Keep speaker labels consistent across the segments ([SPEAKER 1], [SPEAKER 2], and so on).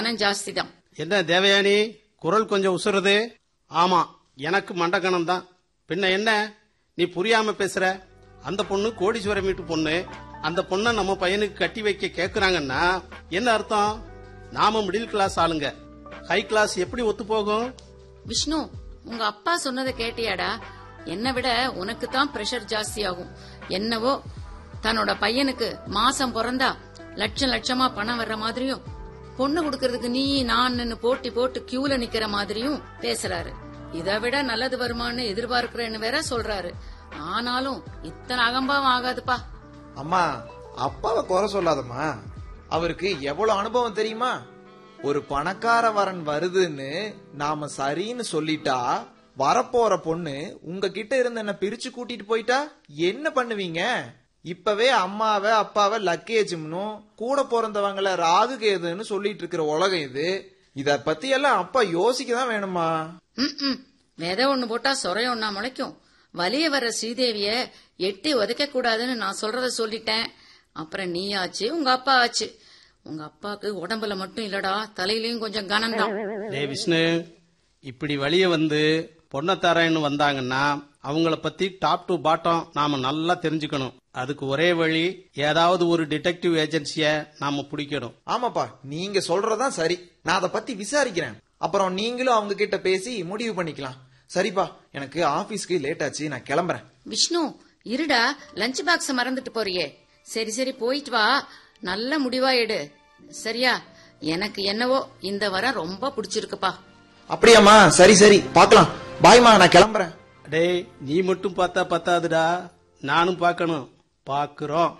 [SPEAKER 1] கனம் ஜாஸ்தி தான்
[SPEAKER 2] என்ன தேவயானி குரல் கொஞ்சம் உசுறது ஆமா எனக்கு மண்டகணம் தான் பின்ன என்ன நீ புரியாம பேசுற அந்த பொண்ணு கோடீஸ்வரம் வீட்டு பொண்ணு அந்த பொண்ணை நம்ம பையனுக்கு கட்டி வைக்க கேக்குறாங்கன்னா என்ன அர்த்தம் நாம மிடில் கிளாஸ் ஆளுங்க ஹை கிளாஸ் எப்படி ஒத்து போகும்
[SPEAKER 1] விஷ்ணு உங்க அப்பா சொன்னதை கேட்டியாடா என்னை விட உனக்கு தான் பிரஷர் ஜாஸ்தி ஆகும் என்னவோ தன்னோட பையனுக்கு மாசம் பிறந்தா லட்சம் லட்சமா பணம் வர்ற மாதிரியும் பொண்ணு கொடுக்கறதுக்கு நீ நான் போட்டி போட்டு கியூல நிக்கிற மாதிரியும் பேசுறாரு இதை விட நல்லது வருமான்னு எதிர்பார்க்கிறேன்னு வேற சொல்றாரு ஆனாலும் இத்தனை அகம்பாவம் ஆகாதுப்பா
[SPEAKER 3] அம்மா அப்பாவை குறை சொல்லாதம்மா அவருக்கு எவ்வளவு அனுபவம் தெரியுமா ஒரு பணக்கார வரன் வருதுன்னு நாம சரின்னு சொல்லிட்டா வரப்போற பொண்ணு உங்ககிட்ட இருந்து என்ன பிரிச்சு கூட்டிட்டு போயிட்டா என்ன பண்ணுவீங்க இப்பவே அம்மாவை அப்பாவை லக்கேஜ்னும் கூட பிறந்தவங்கள ராகு கேதுன்னு சொல்லிட்டு இருக்கிற உலகம் இது இத பத்தி எல்லாம் அப்பா யோசிக்க தான் வேணுமா
[SPEAKER 1] ம் விதை ஒண்ணு போட்டா சொரைய ஒண்ணா முளைக்கும் வலிய வர்ற ஸ்ரீதேவிய எட்டி உதைக்க கூடாதுன்னு நான் சொல்றத சொல்லிட்டேன் அப்புறம் நீ ஆச்சு உங்க அப்பா ஆச்சு உங்க அப்பாக்கு உடம்புல மட்டும் இல்லடா தலையிலயும் கொஞ்சம் கனம்தான்
[SPEAKER 2] டே விஷ்ணு இப்படி வழிய வந்து பொண்ணை தரேன்னு வந்தாங்கன்னா அவங்கள பத்தி டாப் டு பாட்டம் நாம நல்லா தெரிஞ்சுக்கணும் அதுக்கு ஒரே வழி ஏதாவது ஒரு டிடெக்டிவ் ஏஜென்சிய நாம பிடிக்கணும்
[SPEAKER 3] ஆமாப்பா நீங்க சொல்றதுதான் சரி நான் அதை பத்தி விசாரிக்கிறேன் அப்புறம் நீங்களும் அவங்க கிட்ட பேசி முடிவு பண்ணிக்கலாம் சரிப்பா எனக்கு ஆபீஸ்க்கு லேட் ஆச்சு நான் கிளம்புறேன்
[SPEAKER 1] விஷ்ணு இருடா லஞ்ச் பாக்ஸ் மறந்துட்டு போறியே சரி சரி போயிட்டு வா நல்ல முடிவா எடு சரியா எனக்கு என்னவோ இந்த வாரம் ரொம்ப பிடிச்சிருக்குப்பா
[SPEAKER 3] அப்படியாம்மா சரி சரி பார்க்கலாம் பாய்மா நான் கிளம்புறேன்
[SPEAKER 2] டேய் நீ மட்டும் பார்த்தா பத்தாதுடா நானும் பார்க்கணும் பாக்குறோம்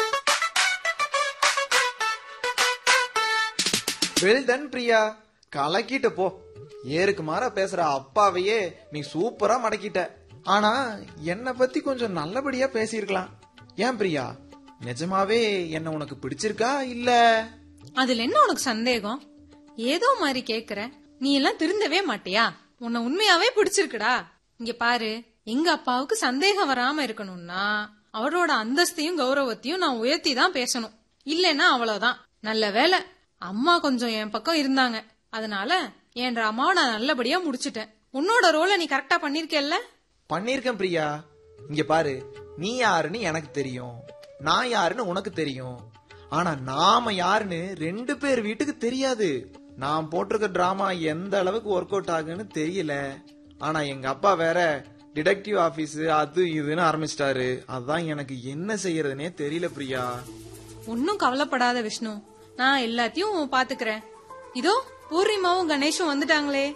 [SPEAKER 3] வெல் டன் பிரியா கலக்கிட்ட போ ஏருக்கு மாறா பேசுற அப்பாவையே நீ சூப்பரா மடக்கிட்ட ஆனா என்ன பத்தி கொஞ்சம் நல்லபடியா பேசியிருக்கலாம் ஏன் பிரியா நிஜமாவே என்ன உனக்கு பிடிச்சிருக்கா இல்ல
[SPEAKER 4] அதுல என்ன உனக்கு சந்தேகம் ஏதோ மாதிரி கேக்குற நீ எல்லாம் திருந்தவே மாட்டியா உன்னை உண்மையாவே பிடிச்சிருக்குடா இங்க பாரு எங்க அப்பாவுக்கு சந்தேகம் வராம இருக்கணும்னா அவரோட அந்தஸ்தையும் கௌரவத்தையும் நான் உயர்த்தி தான் பேசணும் இல்லைன்னா அவ்வளவுதான் நல்ல வேலை அம்மா கொஞ்சம் என் பக்கம் இருந்தாங்க அதனால என் அம்மாவை நான் நல்லபடியா முடிச்சிட்டேன் உன்னோட ரோலை நீ கரெக்டா பண்ணிருக்கேல்ல
[SPEAKER 3] பண்ணிருக்கேன் பிரியா இங்க பாரு நீ யாருன்னு எனக்கு தெரியும் நான் யாருன்னு உனக்கு தெரியும் ஆனா நாம யாருன்னு ரெண்டு பேர் வீட்டுக்கு தெரியாது நான் போட்டிருக்க டிராமா எந்த அளவுக்கு ஒர்க் அவுட் ஆகுன்னு தெரியல ஆனா எங்க அப்பா வேற டிடெக்டிவ் ஆபீஸ் அது இதுன்னு ஆரம்பிச்சிட்டாரு அதான் எனக்கு என்ன செய்யறதுனே தெரியல பிரியா
[SPEAKER 4] ஒன்னும் கவலைப்படாத விஷ்ணு நான் எல்லாத்தையும் பாத்துக்கிறேன் இதோ பூர்ணிமாவும் கணேஷும் வந்துட்டாங்களே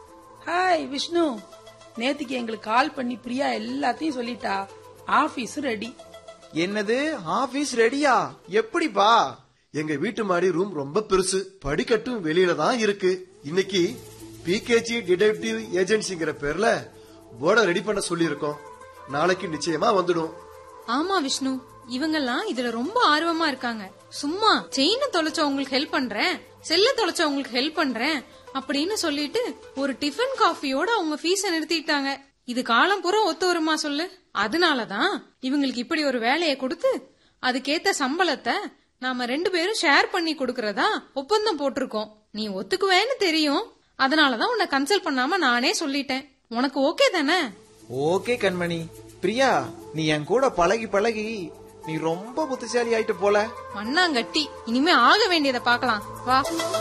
[SPEAKER 5] ஹாய் விஷ்ணு நேத்துக்கு எங்களுக்கு கால் பண்ணி பிரியா எல்லாத்தையும் சொல்லிட்டா ஆபீஸ் ரெடி
[SPEAKER 3] என்னது ஆபீஸ் ரெடியா எப்படிப்பா
[SPEAKER 6] எங்க வீட்டு மாடி ரூம் ரொம்ப பெருசு படிக்கட்டும் வெளியில தான் இருக்கு இன்னைக்கு பிகேஜி டிடெக்டிவ் ஏஜென்சிங்கிற பேர்ல போர்டை ரெடி பண்ண சொல்லியிருக்கோம் நாளைக்கு நிச்சயமா வந்துடும்
[SPEAKER 4] ஆமா விஷ்ணு இவங்கெல்லாம் இதுல ரொம்ப ஆர்வமா இருக்காங்க சும்மா செயின தொலைச்சவங்களுக்கு ஹெல்ப் பண்றேன் செல்ல தொலைச்சவங்களுக்கு ஹெல்ப் பண்றேன் அப்படின்னு சொல்லிட்டு ஒரு டிஃபன் காஃபியோட அவங்க ஃபீஸ நிறுத்திட்டாங்க இது காலம் பூரா ஒத்து வருமா சொல்லு அதனாலதான் இவங்களுக்கு இப்படி ஒரு வேலையை கொடுத்து அதுக்கேத்த சம்பளத்தை நாம ரெண்டு பேரும் ஷேர் பண்ணி கொடுக்கறதா ஒப்பந்தம் போட்டிருக்கோம் நீ ஒத்துக்குவேன்னு தெரியும் அதனாலதான் உன்னை கன்சல்ட் பண்ணாம நானே சொல்லிட்டேன் உனக்கு ஓகே தானே
[SPEAKER 3] ஓகே கண்மணி பிரியா நீ என் கூட பழகி பழகி நீ ரொம்ப புத்திசாலி ஆயிட்டு போல
[SPEAKER 4] மண்ணாங்கட்டி இனிமே ஆக வேண்டியதை பார்க்கலாம் வா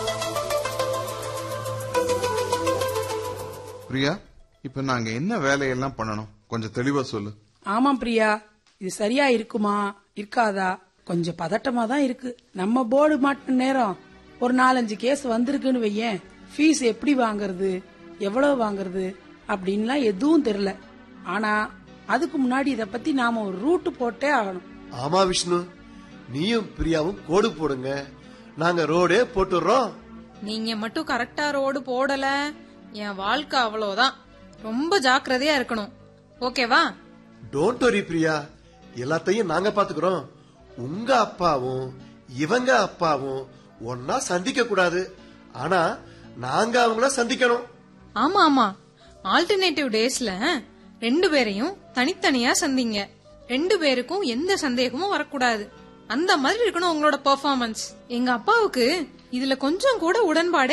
[SPEAKER 7] பிரியா இப்ப நாங்க என்ன வேலையெல்லாம் பண்ணணும் கொஞ்சம் தெளிவா சொல்லு
[SPEAKER 5] ஆமாம் பிரியா இது சரியா இருக்குமா இருக்காதா கொஞ்சம் பதட்டமா தான் இருக்கு நம்ம போர்டு மாட்டின நேரம் ஒரு நாலஞ்சு கேஸ் வந்திருக்குன்னு வையேன் ஃபீஸ் எப்படி வாங்குறது எவ்வளவு வாங்குறது அப்படின்லாம் எதுவும் தெரியல ஆனா அதுக்கு முன்னாடி இத பத்தி நாம ஒரு ரூட் போட்டே ஆகணும்
[SPEAKER 6] ஆமா விஷ்ணு நீயும் பிரியாவும் கோடு போடுங்க நாங்க ரோடே போட்டுடுறோம்
[SPEAKER 4] நீங்க மட்டும் கரெக்டா ரோடு போடல என் வாழ்க்கை அவ்வளவுதான் ரொம்ப ஜாக்கிரதையா இருக்கணும் ஓகேவா
[SPEAKER 6] டோன்ட் வரி பிரியா எல்லாத்தையும் நாங்க பாத்துக்கிறோம் உங்க அப்பாவும் இவங்க அப்பாவும் ஒன்னா சந்திக்க கூடாது ஆனா நாங்க அவங்கள சந்திக்கணும்
[SPEAKER 4] ஆமா ஆமா ஆல்டர்னேட்டிவ் டேஸ்ல ரெண்டு பேரையும் தனித்தனியா சந்திங்க ரெண்டு பேருக்கும் எந்த சந்தேகமும் வரக்கூடாது அந்த மாதிரி இருக்கணும் உங்களோட பெர்ஃபார்மன்ஸ் எங்க அப்பாவுக்கு இதுல கொஞ்சம் கூட உடன்பாடே